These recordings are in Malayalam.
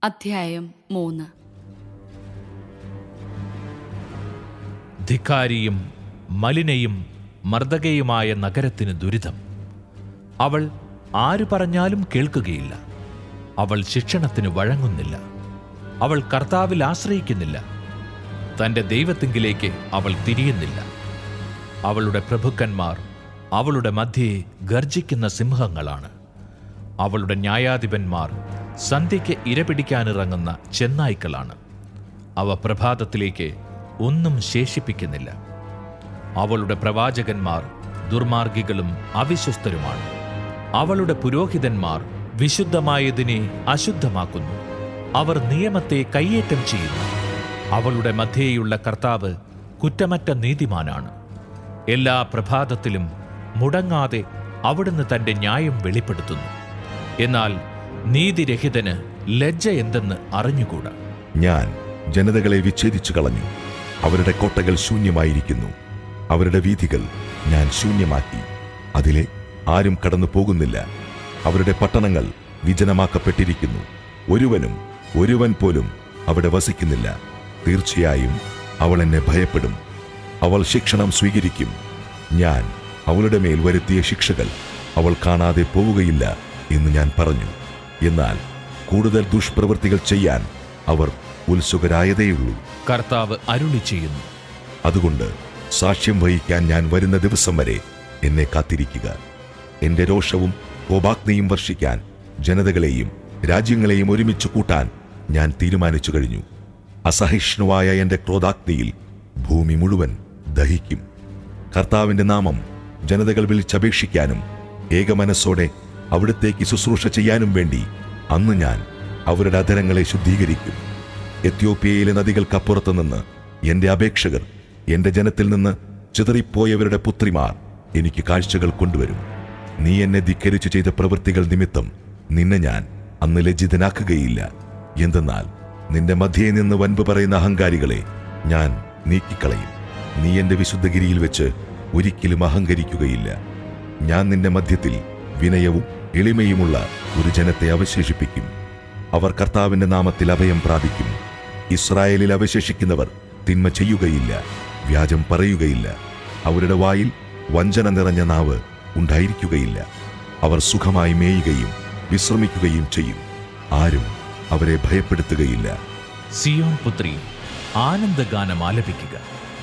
അധ്യായം മൂന്ന് ധിക്കാരിയും മലിനയും മർദ്ദകയുമായ നഗരത്തിന് ദുരിതം അവൾ ആര് പറഞ്ഞാലും കേൾക്കുകയില്ല അവൾ ശിക്ഷണത്തിന് വഴങ്ങുന്നില്ല അവൾ കർത്താവിൽ ആശ്രയിക്കുന്നില്ല തന്റെ ദൈവത്തിങ്കിലേക്ക് അവൾ തിരിയുന്നില്ല അവളുടെ പ്രഭുക്കന്മാർ അവളുടെ മധ്യേ ഗർജിക്കുന്ന സിംഹങ്ങളാണ് അവളുടെ ന്യായാധിപന്മാർ സന്ധ്യയ്ക്ക് ഇരപിടിക്കാനിറങ്ങുന്ന ചെന്നായ്ക്കളാണ് അവ പ്രഭാതത്തിലേക്ക് ഒന്നും ശേഷിപ്പിക്കുന്നില്ല അവളുടെ പ്രവാചകന്മാർ ദുർമാർഗികളും അവിശ്വസ്തരുമാണ് അവളുടെ പുരോഹിതന്മാർ വിശുദ്ധമായതിനെ അശുദ്ധമാക്കുന്നു അവർ നിയമത്തെ കയ്യേറ്റം ചെയ്യുന്നു അവളുടെ മധ്യേയുള്ള കർത്താവ് കുറ്റമറ്റ നീതിമാനാണ് എല്ലാ പ്രഭാതത്തിലും മുടങ്ങാതെ അവിടുന്ന് തന്റെ ന്യായം വെളിപ്പെടുത്തുന്നു എന്നാൽ നീതിരഹിതന് ലജ്ജ എന്തെന്ന് അറിഞ്ഞുകൂടാ ഞാൻ ജനതകളെ വിച്ഛേദിച്ചു കളഞ്ഞു അവരുടെ കോട്ടകൾ ശൂന്യമായിരിക്കുന്നു അവരുടെ വീഥികൾ ഞാൻ ശൂന്യമാക്കി അതിലെ ആരും കടന്നു പോകുന്നില്ല അവരുടെ പട്ടണങ്ങൾ വിജനമാക്കപ്പെട്ടിരിക്കുന്നു ഒരുവനും ഒരുവൻ പോലും അവിടെ വസിക്കുന്നില്ല തീർച്ചയായും അവൾ എന്നെ ഭയപ്പെടും അവൾ ശിക്ഷണം സ്വീകരിക്കും ഞാൻ അവളുടെ മേൽ വരുത്തിയ ശിക്ഷകൾ അവൾ കാണാതെ പോവുകയില്ല എന്ന് ഞാൻ പറഞ്ഞു എന്നാൽ കൂടുതൽ ദുഷ്പ്രവൃത്തികൾ ചെയ്യാൻ അവർ ഉത്സുകരായതേയുള്ളൂ കർത്താവ് അരുളി ചെയ്യുന്നു അതുകൊണ്ട് സാക്ഷ്യം വഹിക്കാൻ ഞാൻ വരുന്ന ദിവസം വരെ എന്നെ കാത്തിരിക്കുക എന്റെ രോഷവും കോപാഗ്നിയും വർഷിക്കാൻ ജനതകളെയും രാജ്യങ്ങളെയും ഒരുമിച്ച് കൂട്ടാൻ ഞാൻ തീരുമാനിച്ചു കഴിഞ്ഞു അസഹിഷ്ണുവായ എന്റെ ക്രോധാഗ്നിയിൽ ഭൂമി മുഴുവൻ ദഹിക്കും കർത്താവിന്റെ നാമം ജനതകൾ വിളിച്ചപേക്ഷിക്കാനും ഏകമനസ്സോടെ അവിടത്തേക്ക് ശുശ്രൂഷ ചെയ്യാനും വേണ്ടി അന്ന് ഞാൻ അവരുടെ അധരങ്ങളെ ശുദ്ധീകരിക്കും എത്യോപ്യയിലെ നദികൾക്കപ്പുറത്ത് നിന്ന് എന്റെ അപേക്ഷകർ എന്റെ ജനത്തിൽ നിന്ന് ചിതറിപ്പോയവരുടെ പുത്രിമാർ എനിക്ക് കാഴ്ചകൾ കൊണ്ടുവരും നീ എന്നെ ധിക്കരിച്ചു ചെയ്ത പ്രവൃത്തികൾ നിമിത്തം നിന്നെ ഞാൻ അന്ന് ലജ്ജിതനാക്കുകയില്ല എന്തെന്നാൽ നിന്റെ മധ്യേ നിന്ന് വൻപ് പറയുന്ന അഹങ്കാരികളെ ഞാൻ നീക്കിക്കളയും നീ എന്റെ വിശുദ്ധഗിരിയിൽ വെച്ച് ഒരിക്കലും അഹങ്കരിക്കുകയില്ല ഞാൻ നിന്റെ മധ്യത്തിൽ വിനയവും എളിമയുമുള്ള ഒരു ജനത്തെ അവശേഷിപ്പിക്കും അവർ കർത്താവിന്റെ നാമത്തിൽ അഭയം പ്രാപിക്കും ഇസ്രായേലിൽ അവശേഷിക്കുന്നവർ തിന്മ ചെയ്യുകയില്ല വ്യാജം പറയുകയില്ല അവരുടെ വായിൽ വഞ്ചന നിറഞ്ഞ നാവ് ഉണ്ടായിരിക്കുകയില്ല അവർ സുഖമായി മേയുകയും വിശ്രമിക്കുകയും ചെയ്യും ആരും അവരെ ഭയപ്പെടുത്തുകയില്ല സിയോൻ പുത്രി ആനന്ദഗാനം ആലപിക്കുക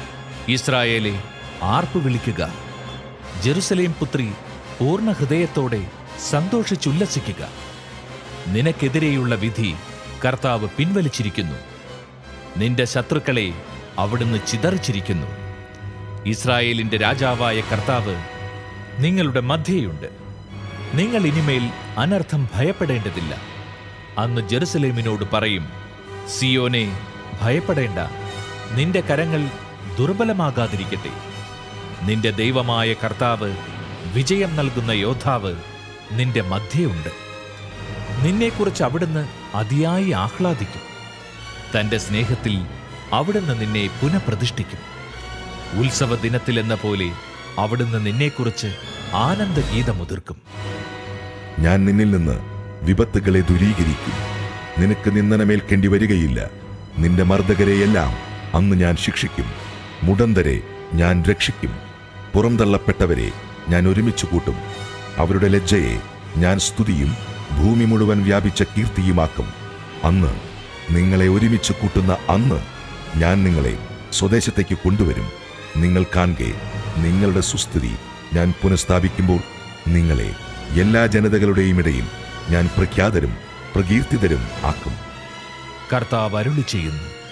ഇസ്രായേലെ ആർപ്പ് വിളിക്കുക ജെറുസലേം പുത്രി പൂർണ്ണ ഹൃദയത്തോടെ സന്തോഷിച്ചുല്ലസിക്കുക നിനക്കെതിരെയുള്ള വിധി കർത്താവ് പിൻവലിച്ചിരിക്കുന്നു നിന്റെ ശത്രുക്കളെ അവിടുന്ന് ചിതറിച്ചിരിക്കുന്നു ഇസ്രായേലിന്റെ രാജാവായ കർത്താവ് നിങ്ങളുടെ മധ്യേയുണ്ട് നിങ്ങൾ ഇനിമേൽ അനർത്ഥം ഭയപ്പെടേണ്ടതില്ല അന്ന് ജെറുസലേമിനോട് പറയും സിയോനെ ഭയപ്പെടേണ്ട നിന്റെ കരങ്ങൾ ദുർബലമാകാതിരിക്കട്ടെ നിന്റെ ദൈവമായ കർത്താവ് വിജയം നൽകുന്ന യോദ്ധാവ് നിന്റെ മധ്യയുണ്ട് നിന്നെക്കുറിച്ച് അവിടുന്ന് അതിയായി ആഹ്ലാദിക്കും തന്റെ സ്നേഹത്തിൽ അവിടുന്ന് നിന്നെ പുനഃപ്രതിഷ്ഠിക്കും ഉത്സവ ദിനത്തിലെന്ന പോലെ അവിടുന്ന് നിന്നെക്കുറിച്ച് ആനന്ദഗീതമുതിർക്കും ഞാൻ നിന്നിൽ നിന്ന് വിപത്തുകളെ ദൂരീകരിക്കും നിനക്ക് നിന്ദനമേൽക്കേണ്ടി വരികയില്ല നിന്റെ മർദ്ദകരെയെല്ലാം അന്ന് ഞാൻ ശിക്ഷിക്കും മുടന്തരെ ഞാൻ രക്ഷിക്കും പുറംതള്ളപ്പെട്ടവരെ ഞാൻ ഒരുമിച്ച് കൂട്ടും അവരുടെ ലജ്ജയെ ഞാൻ സ്തുതിയും ഭൂമി മുഴുവൻ വ്യാപിച്ച കീർത്തിയുമാക്കും അന്ന് നിങ്ങളെ ഒരുമിച്ച് കൂട്ടുന്ന അന്ന് ഞാൻ നിങ്ങളെ സ്വദേശത്തേക്ക് കൊണ്ടുവരും നിങ്ങൾ കാണുകെ നിങ്ങളുടെ സുസ്ഥിതി ഞാൻ പുനഃസ്ഥാപിക്കുമ്പോൾ നിങ്ങളെ എല്ലാ ജനതകളുടെയും ഇടയിൽ ഞാൻ പ്രഖ്യാതരും പ്രകീർത്തിതരും ആക്കും കർത്താവ് അരുളി ചെയ്യുന്നു